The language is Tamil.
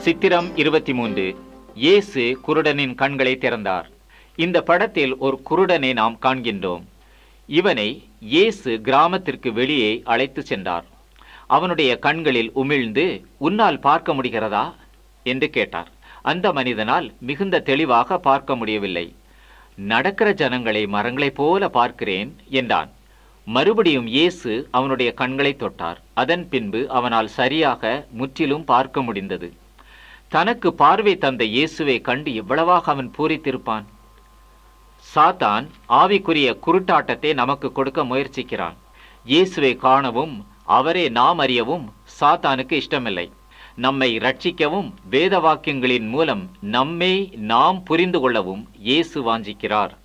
சித்திரம் இருபத்தி மூன்று இயேசு குருடனின் கண்களை திறந்தார் இந்த படத்தில் ஒரு குருடனை நாம் காண்கின்றோம் இவனை இயேசு கிராமத்திற்கு வெளியே அழைத்து சென்றார் அவனுடைய கண்களில் உமிழ்ந்து உன்னால் பார்க்க முடிகிறதா என்று கேட்டார் அந்த மனிதனால் மிகுந்த தெளிவாக பார்க்க முடியவில்லை நடக்கிற ஜனங்களை மரங்களைப் போல பார்க்கிறேன் என்றான் மறுபடியும் இயேசு அவனுடைய கண்களை தொட்டார் அதன் பின்பு அவனால் சரியாக முற்றிலும் பார்க்க முடிந்தது தனக்கு பார்வை தந்த இயேசுவை கண்டு எவ்வளவாக அவன் பூரித்திருப்பான் சாத்தான் ஆவிக்குரிய குருட்டாட்டத்தை நமக்கு கொடுக்க முயற்சிக்கிறான் இயேசுவை காணவும் அவரே நாம் அறியவும் சாத்தானுக்கு இஷ்டமில்லை நம்மை ரட்சிக்கவும் வேத வாக்கியங்களின் மூலம் நம்மை நாம் புரிந்து கொள்ளவும் இயேசு வாஞ்சிக்கிறார்